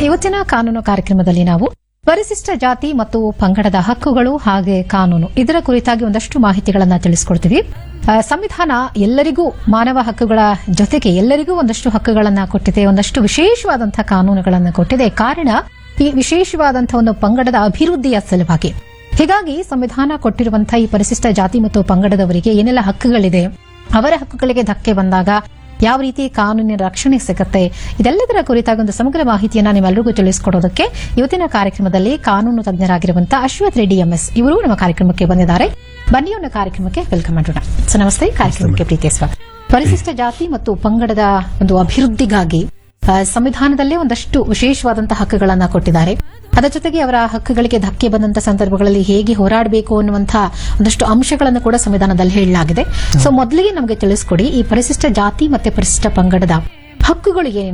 ಇವತ್ತಿನ ಕಾನೂನು ಕಾರ್ಯಕ್ರಮದಲ್ಲಿ ನಾವು ಪರಿಶಿಷ್ಟ ಜಾತಿ ಮತ್ತು ಪಂಗಡದ ಹಕ್ಕುಗಳು ಹಾಗೆ ಕಾನೂನು ಇದರ ಕುರಿತಾಗಿ ಒಂದಷ್ಟು ಮಾಹಿತಿಗಳನ್ನ ತಿಳಿಸ್ಕೊಡ್ತೀವಿ ಆ, ಸಂವಿಧಾನ ಎಲ್ಲರಿಗೂ ಮಾನವ ಹಕ್ಕುಗಳ ಜೊತೆಗೆ ಎಲ್ಲರಿಗೂ ಒಂದಷ್ಟು ಹಕ್ಕುಗಳನ್ನ ಕೊಟ್ಟಿದೆ ಒಂದಷ್ಟು ವಿಶೇಷವಾದಂತಹ ಕಾನೂನುಗಳನ್ನ ಕೊಟ್ಟಿದೆ ಕಾರಣ ಈ ವಿಶೇಷವಾದಂತಹ ಒಂದು ಪಂಗಡದ ಅಭಿವೃದ್ಧಿಯ ಸಲುವಾಗಿ ಹೀಗಾಗಿ ಸಂವಿಧಾನ ಕೊಟ್ಟಿರುವಂತಹ ಈ ಪರಿಶಿಷ್ಟ ಜಾತಿ ಮತ್ತು ಪಂಗಡದವರಿಗೆ ಏನೆಲ್ಲ ಹಕ್ಕುಗಳಿದೆ ಅವರ ಹಕ್ಕುಗಳಿಗೆ ಧಕ್ಕೆ ಬಂದಾಗ ಯಾವ ರೀತಿ ಕಾನೂನಿನ ರಕ್ಷಣೆ ಸಿಗುತ್ತೆ ಇದೆಲ್ಲದರ ಕುರಿತಾಗಿ ಒಂದು ಸಮಗ್ರ ಮಾಹಿತಿಯನ್ನ ನಿಮ್ಮೆಲ್ಲರಿಗೂ ತಿಳಿಸಿಕೊಡೋದಕ್ಕೆ ಇವತ್ತಿನ ಕಾರ್ಯಕ್ರಮದಲ್ಲಿ ಕಾನೂನು ತಜ್ಞರಾಗಿರುವಂತಹ ಅಶ್ವಥ್ ರೆಡ್ಡಿ ಎಂಎಸ್ ಇವರು ನಮ್ಮ ಕಾರ್ಯಕ್ರಮಕ್ಕೆ ಬಂದಿದ್ದಾರೆ ಬನ್ನಿ ಅವನ ಕಾರ್ಯಕ್ರಮಕ್ಕೆ ವೆಲ್ಕಮ್ ಮಾಡೋಣ ಸೊ ನಮಸ್ತೆ ಕಾರ್ಯಕ್ರಮಕ್ಕೆ ಪ್ರೀತಿಯ ಸ್ವಾಗತ ಪರಿಶಿಷ್ಟ ಜಾತಿ ಮತ್ತು ಪಂಗಡದ ಒಂದು ಅಭಿವೃದ್ಧಿಗಾಗಿ ಆ, ಸಂವಿಧಾನದಲ್ಲೇ ಒಂದಷ್ಟು ವಿಶೇಷವಾದಂತಹ ಹಕ್ಕುಗಳನ್ನ ಕೊಟ್ಟಿದ್ದಾರೆ ಅದರ ಜೊತೆಗೆ ಅವರ ಹಕ್ಕುಗಳಿಗೆ ಧಕ್ಕೆ ಬಂದಂತ ಸಂದರ್ಭಗಳಲ್ಲಿ ಹೇಗೆ ಹೋರಾಡಬೇಕು ಅನ್ನುವಂತಹ ಒಂದಷ್ಟು ಅಂಶಗಳನ್ನು ಕೂಡ ಸಂವಿಧಾನದಲ್ಲಿ ಹೇಳಲಾಗಿದೆ ಸೊ ಮೊದಲಿಗೆ ನಮಗೆ ತಿಳಿಸ್ಕೊಡಿ ಈ ಪರಿಶಿಷ್ಟ ಜಾತಿ ಮತ್ತೆ ಪರಿಶಿಷ್ಟ ಪಂಗಡದ ಹಕ್ಕುಗಳು ಏನೇನು